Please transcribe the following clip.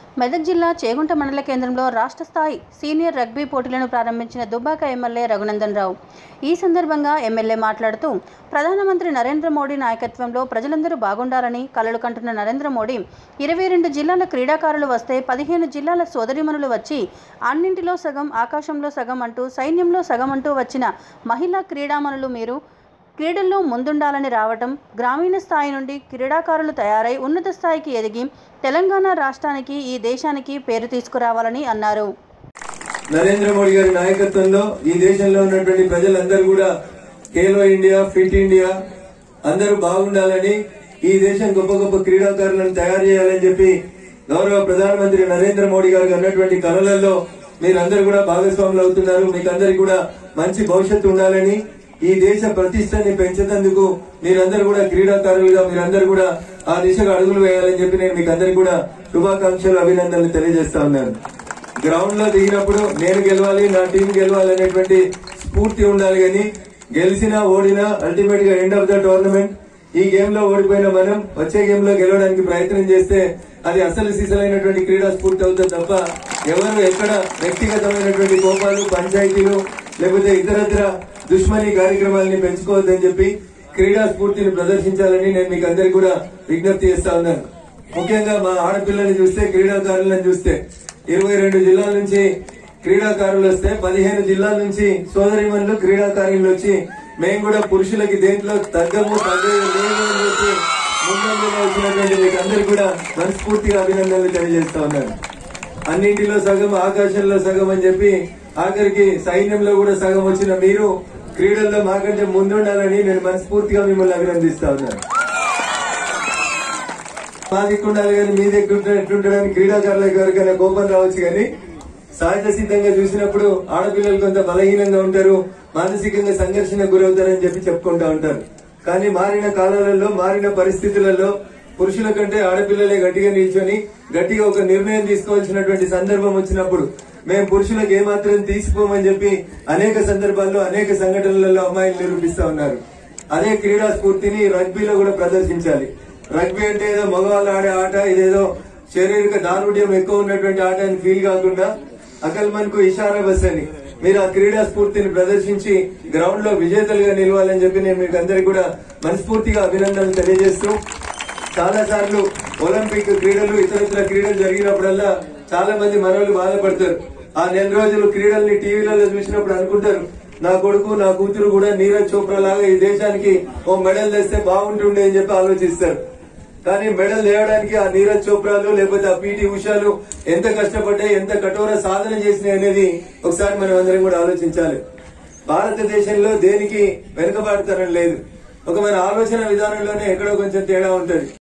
మెదక్ జిల్లా చేగుంట మండల కేంద్రంలో రాష్ట్ర స్థాయి సీనియర్ రగ్బీ పోటీలను ప్రారంభించిన దుబ్బాక ఎమ్మెల్యే రఘునందన్ రావు ఈ సందర్భంగా ఎమ్మెల్యే మాట్లాడుతూ ప్రధానమంత్రి నరేంద్ర మోడీ నాయకత్వంలో ప్రజలందరూ బాగుండాలని కలలు కంటున్న నరేంద్ర మోడీ ఇరవై రెండు జిల్లాల క్రీడాకారులు వస్తే పదిహేను జిల్లాల సోదరిమణులు వచ్చి అన్నింటిలో సగం ఆకాశంలో సగం అంటూ సైన్యంలో సగం అంటూ వచ్చిన మహిళా క్రీడామణులు మీరు క్రీడల్లో ముందుండాలని రావటం గ్రామీణ స్థాయి నుండి క్రీడాకారులు తయారై ఉన్నత స్థాయికి ఎదిగి తెలంగాణ రాష్ట్రానికి ఈ దేశానికి పేరు తీసుకురావాలని అన్నారు నరేంద్ర మోడీ గారి నాయకత్వంలో ఈ దేశంలో ఉన్నటువంటి ప్రజలందరూ కూడా ఖేలో ఇండియా ఫిట్ ఇండియా అందరూ బాగుండాలని ఈ దేశం గొప్ప గొప్ప క్రీడాకారులను తయారు చేయాలని చెప్పి గౌరవ ప్రధానమంత్రి నరేంద్ర మోడీ గారు అన్నటువంటి కళలలో మీరందరూ కూడా భాగస్వాములు అవుతున్నారు మీకు అందరికి కూడా మంచి భవిష్యత్తు ఉండాలని ఈ దేశ ప్రతిష్టని పెంచేందుకు మీరందరూ కూడా క్రీడాకారులుగా మీరందరూ కూడా ఆ దిశగా అడుగులు వేయాలని చెప్పి నేను మీకు అందరికి కూడా శుభాకాంక్షలు అభినందనలు తెలియజేస్తా ఉన్నాను గ్రౌండ్ లో దిగినప్పుడు నేను గెలవాలి నా టీం గెలవాలి అనేటువంటి స్ఫూర్తి ఉండాలి కానీ గెలిచినా ఓడినా అల్టిమేట్ గా ఎండ్ ఆఫ్ ద టోర్నమెంట్ ఈ గేమ్ లో ఓడిపోయిన మనం వచ్చే గేమ్ లో గెలవడానికి ప్రయత్నం చేస్తే అది అసలు సిసలైనటువంటి క్రీడా స్ఫూర్తి అవుతుంది తప్ప ఎవరు ఎక్కడ వ్యక్తిగతమైనటువంటి కోపాలు పంచాయతీలు లేకపోతే ఇతరత్ర దుష్మని కార్యక్రమాలని పెంచుకోవద్దని చెప్పి క్రీడా స్ఫూర్తిని ప్రదర్శించాలని నేను మీకు అందరికి కూడా విజ్ఞప్తి చేస్తా ఉన్నాను ముఖ్యంగా మా ఆడపిల్లని చూస్తే క్రీడాకారులను చూస్తే ఇరవై రెండు జిల్లాల నుంచి క్రీడాకారులు వస్తే పదిహేను జిల్లాల నుంచి సోదరిమణులు క్రీడాకారులు వచ్చి మేము కూడా పురుషులకి దేంట్లో తగ్గము తగ్గదు లేదు అని చెప్పి ముందంజలో వచ్చినటువంటి మీకు అందరికి కూడా మనస్ఫూర్తిగా అభినందనలు తెలియజేస్తా ఉన్నాను అన్నింటిలో సగం ఆకాశంలో సగం అని చెప్పి ఆఖరికి సైన్యంలో కూడా సగం వచ్చిన మీరు క్రీడల్లో మాకంటే ముందుండాలని నేను మనస్ఫూర్తిగా మిమ్మల్ని అభినందిస్తా ఉన్నాను మా దిక్కుండాలి కానీ మీ దగ్గర ఎట్లుంటాడని క్రీడాకారులకు ఎవరికైనా కోపం రావచ్చు కానీ సహజ సిద్ధంగా చూసినప్పుడు ఆడపిల్లలు కొంత బలహీనంగా ఉంటారు మానసికంగా సంఘర్షణ గురవుతారని చెప్పి చెప్పుకుంటా ఉంటారు కానీ మారిన కాలాలలో మారిన పరిస్థితులలో పురుషుల కంటే ఆడపిల్లలే గట్టిగా నిల్చొని గట్టిగా ఒక నిర్ణయం తీసుకోవాల్సినటువంటి సందర్భం వచ్చినప్పుడు మేము పురుషులకు ఏమాత్రం తీసిపోమని చెప్పి అనేక సందర్భాల్లో అనేక సంఘటనలలో అమ్మాయిలు నిరూపిస్తా ఉన్నారు అదే క్రీడా స్ఫూర్తిని రగ్బీలో కూడా ప్రదర్శించాలి రగ్బీ అంటే ఏదో మగవాళ్ళు ఆడే ఆట ఇదేదో శారీరక దారుఢ్యం ఎక్కువ ఉన్నటువంటి ఆట అని ఫీల్ కాకుండా అకల్మన్ కు ఇషారా బస్ అని మీరు ఆ క్రీడా స్ఫూర్తిని ప్రదర్శించి గ్రౌండ్ లో విజేతలుగా నిలవాలని చెప్పి నేను మీకు అందరికి కూడా మనస్ఫూర్తిగా అభినందనలు తెలియజేస్తూ చాలా సార్లు ఒలింపిక్ క్రీడలు ఇతరత్ర క్రీడలు జరిగినప్పుడల్లా చాలా మంది మనోళ్ళు బాధపడతారు ఆ నెల రోజులు క్రీడల్ని టీవీలలో చూసినప్పుడు అనుకుంటారు నా కొడుకు నా కూతురు కూడా నీరజ్ చోప్రా లాగా ఈ దేశానికి ఓ మెడల్ తెస్తే బాగుంటుండే అని చెప్పి ఆలోచిస్తారు కానీ మెడల్ తేయడానికి ఆ నీరజ్ చోప్రాలు లేకపోతే ఆ పీటీ ఉషాలు ఎంత కష్టపడ్డాయి ఎంత కఠోర సాధన చేసినాయి అనేది ఒకసారి మనం అందరం కూడా ఆలోచించాలి భారతదేశంలో దేనికి వెనుకబాటుతనం లేదు ఒక మన ఆలోచన విధానంలోనే ఎక్కడో కొంచెం తేడా ఉంటది